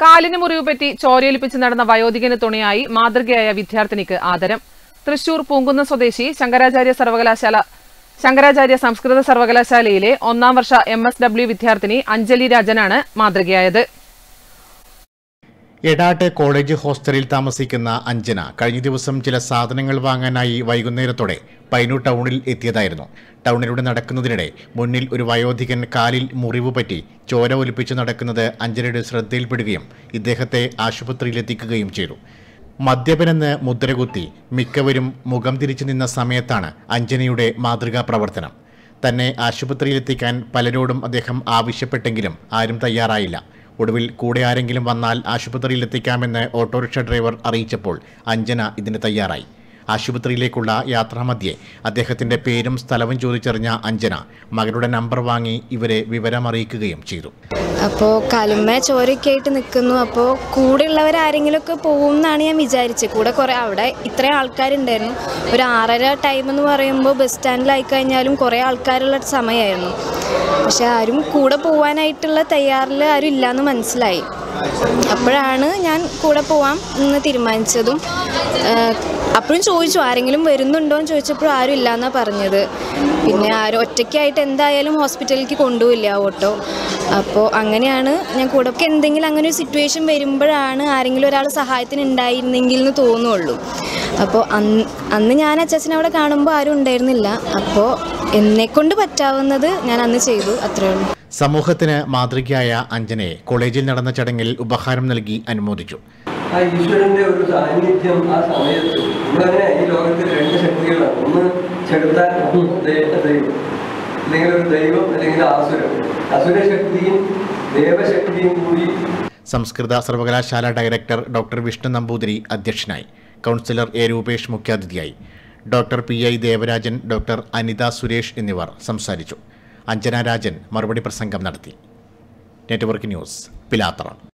കാലിന് മുറിവ് പറ്റി ചോരയൊലിപ്പിച്ച് നടന്ന വയോധികന് തുണയായി മാതൃകയായ വിദ്യാർത്ഥിനിക്ക് ആദരം തൃശൂർ പൂങ്കുന്ന സ്വദേശി ശങ്കരാചാര്യ സർവകലാശാല ശങ്കരാചാര്യ സംസ്കൃത സർവകലാശാലയിലെ ഒന്നാം വർഷ എം എസ് ഡബ്ല്യു വിദ്യാർത്ഥിനി അഞ്ജലി രാജനാണ് മാതൃകയായത് എടാട്ട് കോളേജ് ഹോസ്റ്റലിൽ താമസിക്കുന്ന അഞ്ജന കഴിഞ്ഞ ദിവസം ചില സാധനങ്ങൾ വാങ്ങാനായി വൈകുന്നേരത്തോടെ പൈനു ടൗണിൽ എത്തിയതായിരുന്നു ടൗണിലൂടെ നടക്കുന്നതിനിടെ മുന്നിൽ ഒരു വയോധികൻ കാലിൽ മുറിവ് പറ്റി ചോര ഒലിപ്പിച്ച് നടക്കുന്നത് അഞ്ജനയുടെ ശ്രദ്ധയിൽപ്പെടുകയും ഇദ്ദേഹത്തെ ആശുപത്രിയിലെത്തിക്കുകയും ചെയ്തു മദ്യപനെന്ന് മുദ്രകുത്തി മിക്കവരും മുഖം തിരിച്ചു നിന്ന സമയത്താണ് അഞ്ജനയുടെ മാതൃകാ പ്രവർത്തനം തന്നെ ആശുപത്രിയിലെത്തിക്കാൻ പലരോടും അദ്ദേഹം ആവശ്യപ്പെട്ടെങ്കിലും ആരും തയ്യാറായില്ല ഒടുവിൽ കൂടെ ആരെങ്കിലും വന്നാൽ ആശുപത്രിയിലെത്തിക്കാമെന്ന് ഓട്ടോറിക്ഷ ഡ്രൈവർ അറിയിച്ചപ്പോൾ അഞ്ജന ഇതിന് തയ്യാറായി ആശുപത്രിയിലേക്കുള്ള യാത്രാമധ്യേ അദ്ദേഹത്തിന്റെ പേരും സ്ഥലവും ചോദിച്ചറിഞ്ഞ അഞ്ജന മകളുടെ നമ്പർ വാങ്ങി ഇവരെ വിവരമറിയിക്കുകയും ചെയ്തു അപ്പോൾ കലുമ്മ ചോരയൊക്കെ ആയിട്ട് നിൽക്കുന്നു അപ്പോൾ കൂടെയുള്ളവർ ആരെങ്കിലുമൊക്കെ പോകും എന്നാണ് ഞാൻ വിചാരിച്ചത് കൂടെ കുറേ അവിടെ ഇത്രയും ആൾക്കാരുണ്ടായിരുന്നു ഒരു ആറര ടൈം എന്ന് പറയുമ്പോൾ ബസ് സ്റ്റാൻഡിലായി കഴിഞ്ഞാലും കുറേ ആൾക്കാരുള്ള സമയമായിരുന്നു പക്ഷെ ആരും കൂടെ പോകാനായിട്ടുള്ള തയ്യാറിൽ ആരും ഇല്ലയെന്ന് മനസ്സിലായി അപ്പോഴാണ് ഞാൻ കൂടെ പോവാം എന്ന് തീരുമാനിച്ചതും അപ്പോഴും ചോദിച്ചു ആരെങ്കിലും വരുന്നുണ്ടോ എന്ന് ചോദിച്ചപ്പോൾ ആരും ഇല്ലയെന്നാണ് പറഞ്ഞത് പിന്നെ ആരും ഒറ്റയ്ക്കായിട്ട് എന്തായാലും ഹോസ്പിറ്റലിലേക്ക് കൊണ്ടുപോയില്ല ആ ഓട്ടോ അപ്പോൾ അങ്ങനെയാണ് ഞാൻ കൂടെ ഒക്കെ എന്തെങ്കിലും അങ്ങനെ ഒരു സിറ്റുവേഷൻ വരുമ്പോഴാണ് ആരെങ്കിലും ഒരാൾ സഹായത്തിന് ഉണ്ടായിരുന്നെങ്കിൽ എന്ന് തോന്നുള്ളൂ അപ്പോൾ അന്ന് അന്ന് ഞാൻ അച്ചാച്ചനെ അവിടെ കാണുമ്പോൾ ആരും ഉണ്ടായിരുന്നില്ല അപ്പോൾ എന്നെക്കൊണ്ട് പറ്റാവുന്നത് ഞാൻ അന്ന് ചെയ്തു അത്രേ ഉള്ളൂ സമൂഹത്തിന് മാതൃകയായ അഞ്ജനയെ കോളേജിൽ നടന്ന ചടങ്ങിൽ ഉപഹാരം നൽകി അനുമോദിച്ചു ആ ഈശ്വരന്റെ ഒരു സാന്നിധ്യം ആ സമയത്ത് നമ്മളങ്ങനെ ഈ ലോകത്തിൽ രണ്ട് ശക്തികളാണ് ഒന്ന് ചെകുത്താൻ ഒന്ന് ദൈ- ദൈവം അല്ലെങ്കിൽ ഒരു ദൈവം അല്ലെങ്കിൽ ആസുരം അസുരശക്തിയും ദേവശക്തിയും കൂടി സംസ്കൃത സർവകലാശാല ഡയറക്ടർ ഡോക്ടർ വിഷ്ണു നമ്പൂതിരി അധ്യക്ഷനായി കൗൺസിലർ എ രൂപേഷ് മുഖ്യാതിഥിയായി doctor P I Devarajan doctor Anitha Suresh എന്നിവർ സംസാരിച്ചു അഞ്ജന രാജൻ മറുപടി പ്രസംഗം നടത്തി നെറ്റ്വർക്ക് ന്യൂസ് പിലാത്തറ